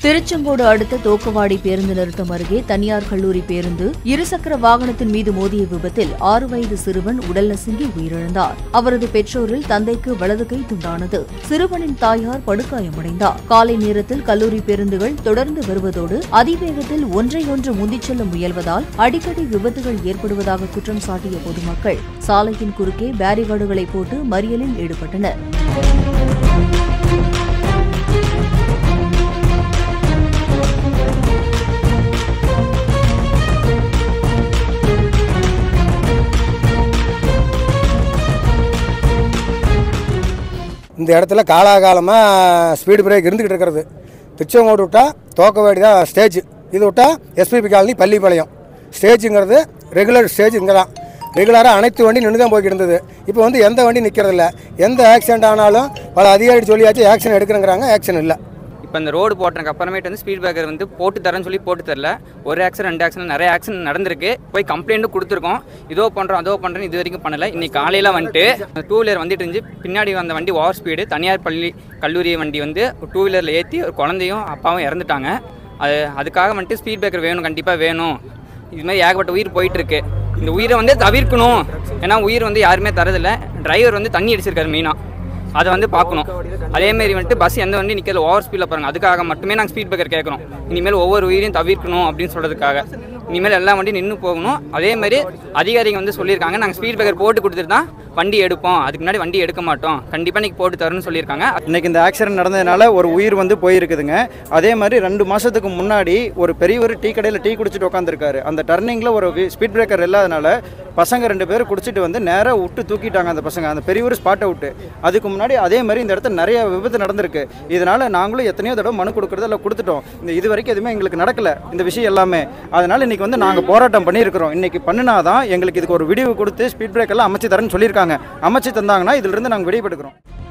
திருச்செங்கோடு அடுத்த தோக்கவாடி பேருந்து நிறுத்தம் அருகே தனியார் கல்லூரி பேருந்து இருசக்கர வாகனத்தின் மீது மோதிய விபத்தில் ஆறு வயது சிறுவன் உடல் நசுங்கி உயிரிழந்தார் அவரது பெற்றோரில் தந்தைக்கு வலது கை துண்டானது சிறுவனின் தாயார் படுகாயமடைந்தார் காலை நேரத்தில் கல்லூரி பேருந்துகள் தொடர்ந்து வருவதோடு அதிவேகத்தில் ஒன்றையொன்று முந்திச் செல்ல முயல்வதால் அடிக்கடி விபத்துகள் ஏற்படுவதாக குற்றம் சாட்டிய பொதுமக்கள் சாலையின் குறுக்கே பேரிகார்டுகளை போட்டு மறியலில் ஈடுபட்டனர் இந்த இடத்துல காலாகாலமாக ஸ்பீடு பிரேக் இருந்துக்கிட்டு இருக்கிறது திருச்செங்கோடு விட்டால் தோக்கவாடி தான் ஸ்டேஜ் இது விட்டால் எஸ்பிபி காலனி பள்ளிப்பாளையம் ஸ்டேஜுங்கிறது ரெகுலர் ஸ்டேஜ் இங்கே தான் ரெகுலராக அனைத்து வண்டி நின்று தான் போய்கிட்டு இருந்தது இப்போ வந்து எந்த வண்டி நிற்கிறதில்ல எந்த ஆக்சிடென்ட் ஆனாலும் பல அதிகாரி சொல்லியாச்சு ஆக்ஷன் எடுக்கிறேங்கிறாங்க ஆக்ஷன் இல்லை இப்போ இந்த ரோடு போட்டதுக்கு அப்புறமேட்டு வந்து ஸ்பீட் பிரேக்கர் வந்து போட்டு தரேன்னு சொல்லி போட்டு தரல ஒரு ஆக்சிடென்ட் ரெண்டு ஆக்சிடென்ட் நிறைய ஆக்சிடென்ட் நடந்திருக்கு போய் கம்ப்ளைண்ட்டும் கொடுத்துருக்கோம் இதோ பண்ணுறோம் அதோ பண்ணுறோம் இது வரைக்கும் பண்ணல இன்னைக்கு காலையில் வந்துட்டு டூ வீலர் வந்துட்டு இருந்துச்சு பின்னாடி வந்த வண்டி ஓவர் ஸ்பீடு தனியார் பள்ளி கல்லூரி வண்டி வந்து டூ வீலரில் ஏற்றி ஒரு குழந்தையும் அப்பாவும் இறந்துட்டாங்க அது அதுக்காக வந்துட்டு ஸ்பீட் பிரேக்கர் வேணும் கண்டிப்பாக வேணும் இது மாதிரி ஏகப்பட்ட உயிர் போயிட்டு இருக்கு இந்த உயிரை வந்து தவிர்க்கணும் ஏன்னா உயிர் வந்து யாருமே தரதில்ல டிரைவர் வந்து தண்ணி அடிச்சிருக்காரு மெயினாக அதை வந்து பார்க்கணும் அதேமாரி வந்துட்டு பஸ் எந்த வண்டி நிற்கிறது ஓவர் ஸ்பீடில் பாருங்க அதுக்காக மட்டுமே நாங்கள் ஸ்பீட் பிரேக்கர் கேட்குறோம் இனிமேல் ஒவ்வொரு உயிரையும் தவிர்க்கணும் அப்படின்னு சொல்கிறதுக்காக இனிமேல் எல்லா வண்டியும் நின்று போகணும் அதேமாதிரி அதிகாரிங்க வந்து சொல்லியிருக்காங்க நாங்கள் ஸ்பீட் பிரேக்கர் போட்டு கொடுத்துட்டு தான் வண்டி எடுப்போம் அதுக்கு முன்னாடி வண்டி எடுக்க மாட்டோம் கண்டிப்பாக இன்னைக்கு போட்டு தரணும்னு சொல்லியிருக்காங்க இன்னைக்கு இந்த ஆக்சிடென்ட் நடந்ததுனால ஒரு உயிர் வந்து போயிருக்குதுங்க அதே மாதிரி ரெண்டு மாதத்துக்கு முன்னாடி ஒரு பெரிய ஒரு டீ கடையில் டீ குடிச்சிட்டு உட்காந்துருக்காரு அந்த டர்னிங்கில் ஒரு ஸ்பீட் பிரேக்கர் இல்லாதனால பசங்க ரெண்டு பேர் குடிச்சிட்டு வந்து நேராக விட்டு தூக்கிட்டாங்க அந்த பசங்க அந்த பெரிய ஒரு ஸ்பாட்டை விட்டு அதுக்கு முன்னாடி அதே மாதிரி இந்த இடத்துல நிறைய விபத்து நடந்திருக்கு இதனால நாங்களும் எத்தனையோ தடவை மனு கொடுக்குறது இல்லை கொடுத்துட்டோம் இந்த இது வரைக்கும் எதுவுமே எங்களுக்கு நடக்கல இந்த விஷயம் எல்லாமே அதனால இன்னைக்கு வந்து நாங்கள் போராட்டம் பண்ணியிருக்கிறோம் இன்னைக்கு பண்ணினாதான் எங்களுக்கு இதுக்கு ஒரு விடிவு கொடுத்து ஸ்பீட் பிரேக் எல்லாம் அமைச்சு தரேன்னு சொல்லியிருக்காங்க அமைச்சு தந்தாங்கன்னா இதிலிருந்து நாங்கள் விடுபட்டுக்கிறோம்